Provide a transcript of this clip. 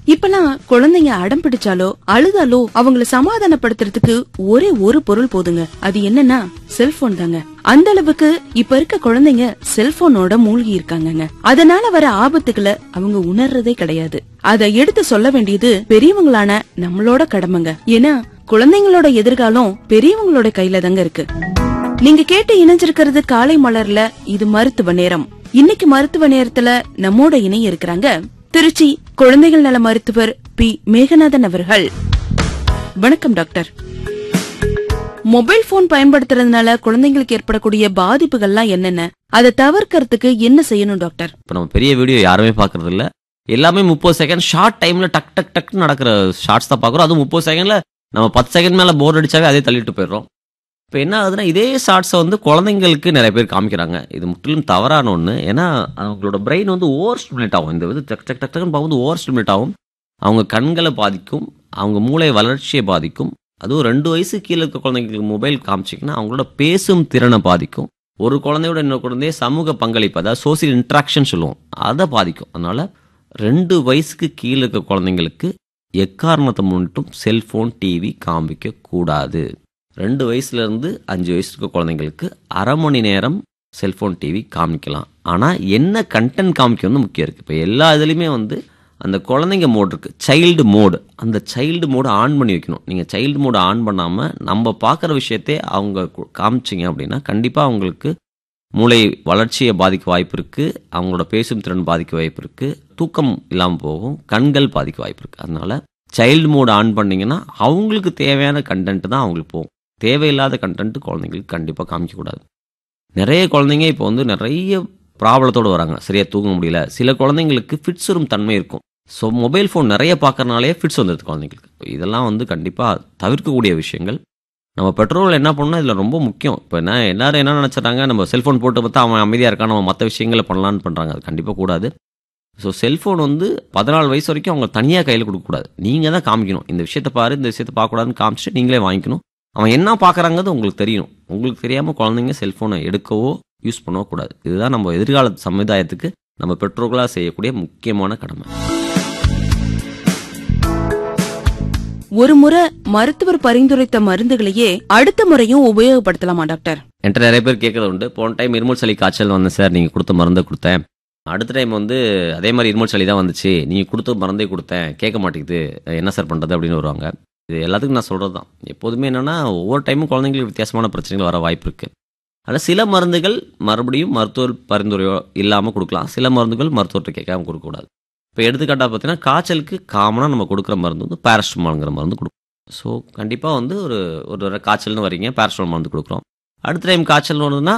இப்பெல்லாம் குழந்தைங்க அடம் பிடிச்சாலோ அழுதாலோ அவங்கள சமாதானப்படுத்துறதுக்கு ஒரே ஒரு பொருள் போதுங்க அது என்னன்னா செல்போன் தாங்க அந்த அளவுக்கு இப்ப இருக்க குழந்தைங்க செல்போனோட மூழ்கி இருக்காங்கங்க அதனால வர ஆபத்துக்களை அவங்க உணர்றதே கிடையாது அத எடுத்து சொல்ல வேண்டியது பெரியவங்களான நம்மளோட கடமைங்க ஏன்னா குழந்தைங்களோட எதிர்காலம் பெரியவங்களோட கையில தாங்க இருக்கு நீங்க கேட்டு இணைஞ்சிருக்கிறது காலை மலர்ல இது மருத்துவ நேரம் இன்னைக்கு மருத்துவ நேரத்துல நம்மோட இணைய இருக்கிறாங்க திருச்சி குழந்தைகள் நல மருத்துவர் பி மேகநாதன் அவர்கள் வணக்கம் டாக்டர் மொபைல் போன் பயன்படுத்துறதுனால குழந்தைங்களுக்கு ஏற்படக்கூடிய பாதிப்புகள்லாம் என்னென்ன அதை தவிர்க்கறதுக்கு என்ன செய்யணும் டாக்டர் இப்போ நம்ம பெரிய வீடியோ யாருமே பார்க்கறது இல்ல எல்லாமே முப்பது செகண்ட் ஷார்ட் டைம்ல டக் டக் டக் நடக்கிற ஷார்ட்ஸ் தான் பார்க்குறோம் அதுவும் முப்பது செகண்ட்ல நம்ம பத்து செகண்ட் மேல போர் அடிச்சாவே அதே தள்ளிட்டு போயிடுறோம் இப்போ என்ன ஆகுதுன்னா இதே ஷார்ட்ஸை வந்து குழந்தைங்களுக்கு நிறைய பேர் காமிக்கிறாங்க இது முற்றிலும் தவறான ஒன்று ஏன்னா அவங்களோட பிரெயின் வந்து ஓவர் ஸ்டிமுலேட் ஆகும் இந்த இது டக் டக் டக் டக்குன்னு பார்க்கும்போது ஓவர் ஸ்டிமுலேட் ஆகும் அவங்க கண்களை பாதிக்கும் அவங்க மூளை வளர்ச்சியை பாதிக்கும் அதுவும் ரெண்டு வயசு கீழே இருக்க குழந்தைங்களுக்கு மொபைல் காமிச்சிங்கன்னா அவங்களோட பேசும் திறனை பாதிக்கும் ஒரு குழந்தையோட இன்னொரு குழந்தைய சமூக பங்களிப்பு அதாவது சோசியல் இன்ட்ராக்ஷன் சொல்லுவோம் அதை பாதிக்கும் அதனால ரெண்டு வயசுக்கு கீழே இருக்க குழந்தைங்களுக்கு எக்காரணத்தை முன்னிட்டும் செல்போன் டிவி காமிக்க கூடாது ரெண்டு வயசுல இருந்து அஞ்சு வயசு இருக்க குழந்தைங்களுக்கு அரை மணி நேரம் செல்போன் டிவி காமிக்கலாம் ஆனால் என்ன கண்டென்ட் காமிக்கணும்னு முக்கியம் இருக்குது இப்போ எல்லா இதுலேயுமே வந்து அந்த குழந்தைங்க மோட் இருக்கு சைல்டு மோடு அந்த சைல்டு மோடு ஆன் பண்ணி வைக்கணும் நீங்கள் சைல்டு மோடு ஆன் பண்ணாமல் நம்ம பார்க்குற விஷயத்தை அவங்க கு- காமிச்சிங்க அப்படின்னா கண்டிப்பாக அவங்களுக்கு மூளை வளர்ச்சியை பாதிக்க வாய்ப்பு இருக்குது அவங்களோட பேசும் திறன் பாதிக்க வாய்ப்பு இருக்குது தூக்கம் இல்லாமல் போகும் கண்கள் பாதிக்க வாய்ப்பு இருக்குது அதனால சைல்டு மோடு ஆன் பண்ணீங்கன்னா அவங்களுக்கு தேவையான கண்டென்ட் தான் அவங்களுக்கு போகும் தேவையில்லாத கண்டென்ட் குழந்தைங்களுக்கு கண்டிப்பாக காமிக்கக்கூடாது நிறைய குழந்தைங்க இப்போ வந்து நிறைய ப்ராப்ளத்தோடு வராங்க சரியாக தூங்க முடியல சில குழந்தைங்களுக்கு ஃபிட்ஸ் வரும் தன்மை இருக்கும் ஸோ மொபைல் ஃபோன் நிறைய பார்க்கறனாலே ஃபிட்ஸ் வந்துடுது குழந்தைங்களுக்கு இதெல்லாம் வந்து கண்டிப்பாக தவிர்க்கக்கூடிய விஷயங்கள் நம்ம பெட்ரோல் என்ன பண்ணணும் இதில் ரொம்ப முக்கியம் இப்போ என்ன எல்லாரும் என்ன நினச்சிட்றாங்க நம்ம செல்ஃபோன் போட்டு பார்த்தா அவன் அமைதியாக இருக்கான் நம்ம மற்ற விஷயங்களை பண்ணலான்னு பண்ணுறாங்க அது கண்டிப்பாக கூடாது ஸோ செல்ஃபோன் வந்து பதினாலு வயசு வரைக்கும் அவங்க தனியாக கையில் கொடுக்கக்கூடாது நீங்கள் தான் காமிக்கணும் இந்த விஷயத்தை பாரு இந்த விஷயத்தை பார்க்கக்கூடாதுன்னு காமிச்சிட்டு நீங்களே வாங்கிக்கணும் அவன் என்ன பார்க்குறாங்கிறது உங்களுக்கு தெரியணும் உங்களுக்கு தெரியாமல் குழந்தைங்க செல்ஃபோனை எடுக்கவோ யூஸ் பண்ணவோ கூடாது இதுதான் நம்ம எதிர்கால சமுதாயத்துக்கு நம்ம பெற்றோர்களாக செய்யக்கூடிய முக்கியமான கடமை ஒரு முறை மருத்துவர் பரிந்துரைத்த மருந்துகளையே அடுத்த முறையும் உபயோகப்படுத்தலாமா டாக்டர் என்கிட்ட நிறைய பேர் கேட்கறது உண்டு போன டைம் இருமல் சளி காய்ச்சல் வந்தேன் சார் நீங்கள் கொடுத்த மருந்தை கொடுத்தேன் அடுத்த டைம் வந்து அதே மாதிரி இருமல் சளி தான் வந்துச்சு நீங்கள் கொடுத்த மருந்தே கொடுத்தேன் கேட்க மாட்டேங்குது என்ன சார் பண்ணுறது அப்படின்னு வருவாங்க இது எல்லாத்துக்கும் நான் சொல்கிறது தான் எப்போதுமே என்னென்னா ஒவ்வொரு டைமும் குழந்தைங்களுக்கு வித்தியாசமான பிரச்சனைகள் வர வாய்ப்பு இருக்குது அதில் சில மருந்துகள் மறுபடியும் மருத்துவர் பரிந்துரையோ இல்லாமல் கொடுக்கலாம் சில மருந்துகள் மருத்துவர்கிட்ட கேட்காம கொடுக்கக்கூடாது இப்போ எடுத்துக்காட்டாக பார்த்தீங்கன்னா காய்ச்சலுக்கு காமனாக நம்ம கொடுக்குற மருந்து வந்து பேரஸ்டமால்ங்கிற மருந்து கொடுக்கும் ஸோ கண்டிப்பாக வந்து ஒரு ஒரு காய்ச்சல்னு வரீங்க பேரஸ்டமால் மருந்து கொடுக்குறோம் அடுத்த டைம் காய்ச்சல் வருதுன்னா